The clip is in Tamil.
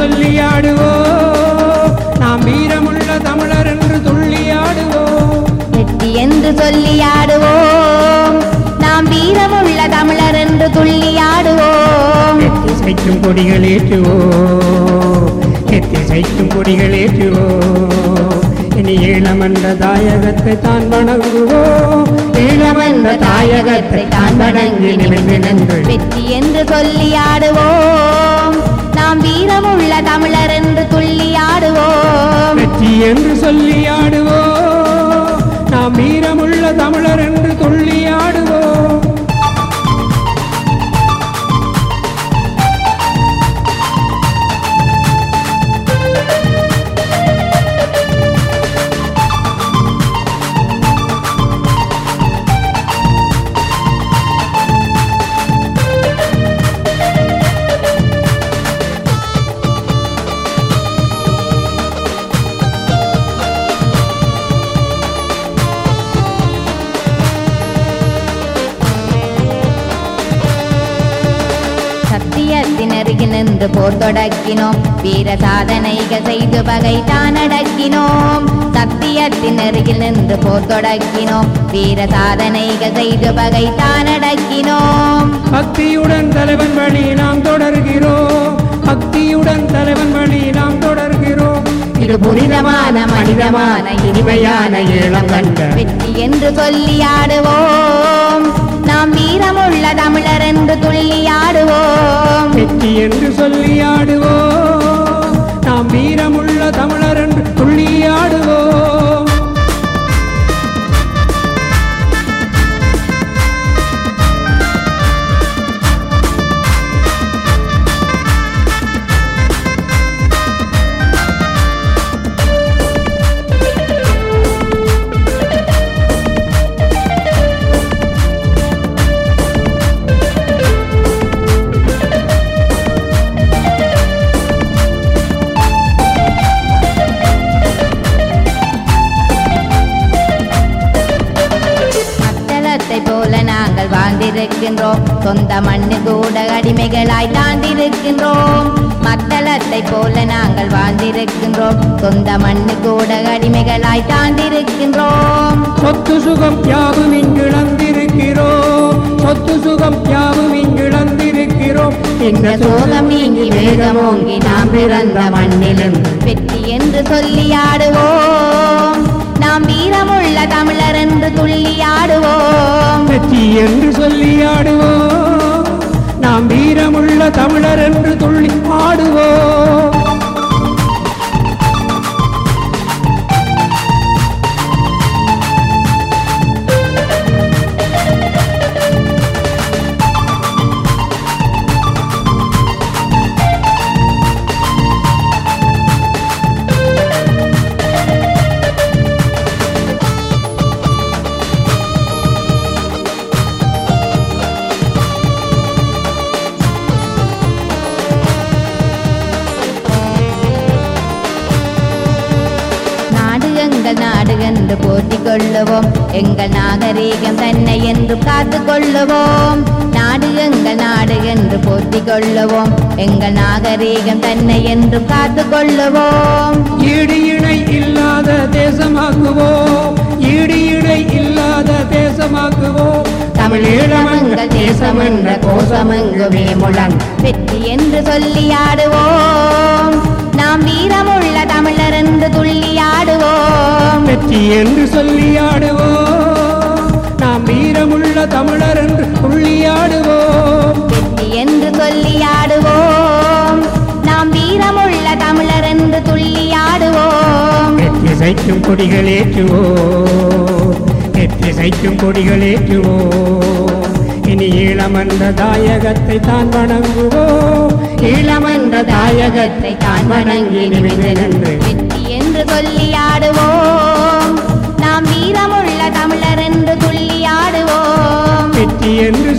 சொல்லி ஆடுவோம் நாம் வீரமுள்ள தமிழர் என்று துள்ளி ஆடுவோம் வெற்றி என்று சொல்லி ஆடுவோம் நாம் வீரமுள்ள தமிழர் என்று துள்ளி ஆடுவோம் எத்தி சைக்கும் கொடிகள் ஏற்றுவோம் எத்தி சைக்கும் கொடிகள் ஏற்றுவோம் இனி ஈழமன்ற தாயகத்தை தான் வணங்குவோம் ஈழமன்ற தாயகத்தை தான் வணங்கி நிமிர்ந்து நின்று வெற்றி என்று சொல்லி ஆடுவோம் நாம் வீரமுள்ள தமிழர் என்று துள்ளி ஆடுவோம் வெற்றி என்று சொல்லி ஆடுவோம் நாம் வீரமுள்ள தமிழர் என்று துள்ளி ஆடுவோம் சத்தியத்தின் அருகில் நின்று போர் தொடக்கினோம் வீர சாதனைகள் செய்து பகை தான் அடக்கினோம் சத்தியத்தின் அருகில் நின்று போர் தொடக்கினோம் வீர சாதனைகள் செய்து பகை தான் அடக்கினோம் பக்தியுடன் தலைவன் வழி நாம் தொடர்கிறோம் பக்தியுடன் தலைவன் வழி நாம் தொடர்கிறோம் இது புனிதமான மனிதமான இனிமையான ஈழம் கண்ட வெற்றி என்று சொல்லி ஆடுவோம் நாம் வீரமுள்ள தமிழர் என்று துள்ளி ஆடுவோம் வெற்றி என்று சொல்லி ஆடுவோம் நாம் வீரமுள்ள தமிழர் என்று துள்ளி ஆடுவோம் மத்தளத்தை போல நாங்கள் வாழ்ந்திருக்கின்றோம் சொந்த மண்ணு கூட அடிமைகளாய் தாண்டிருக்கின்றோம் மத்தளத்தை போல நாங்கள் வாழ்ந்திருக்கின்றோம் சொந்த மண்ணு கூட அடிமைகளாய் தாண்டிருக்கின்றோம் சொத்து சுகம் யாவும் இங்கிழந்திருக்கிறோம் சொத்து சுகம் யாவும் இங்கிழந்திருக்கிறோம் இந்த சோகம் நீங்கி வேகமோங்கி நாம் பிறந்த மண்ணிலிருந்து வெற்றி என்று சொல்லி ஆடுவோம் நாம் வீரமுள்ள தமிழர் என்று துள்ளி ஆடுவோம் வெற்றி என்று சொல்லி ஆடுவோம் நாம் வீரமுள்ள தமிழர் என்று துள்ளி ஆடுவோம் நாடு எங்கள் நாடு என்று போற்றிக் கொள்ளுவோம் எங்கள் நாகரீகம் தன்னை என்று காத்து கொள்ளுவோம் நாடு எங்கள் நாடு என்று போற்றிக் கொள்ளுவோம் எங்கள் நாகரீகம் தன்னை என்று காத்து கொள்ளுவோம் ஈடு இணை இல்லாத தேசமாக்குவோம் ஈடு இணை இல்லாத தேசமாக்குவோம் தமிழ் ஈழமங்கள் தேசம் என்ற கோஷமெங்குமே முழங்க வெற்றி என்று சொல்லி ஆடுவோம் நாம் வீரமுள்ள தமிழர் என்று துள்ளி ஆடுவோம் வெற்றி என்று சொல்லி ஆடுவோம் நாம் வீரமுள்ள தமிழர் என்று துள்ளி ஆடுவோம் வெற்றி என்று சொல்லி ஆடுவோம் நாம் வீரமுள்ள தமிழர் என்று துள்ளி ஆடுவோம் வெற்றி சைக்கும் கொடிகள் ஏற்றுவோம் வெற்றி சைக்கும் கொடிகள் ஏற்றுவோம் இனி ஈழமன்ற தாயகத்தை தான் வணங்குவோம் ஈழமன்ற தாயகத்தை தான் வணங்கி நிமிர்ந்து நின்று வெற்றி என்று சொல்லி ஆடுவோம் நாம் வீரமுள்ள தமிழர் என்று துள்ளி ஆடுவோம் வெற்றி என்று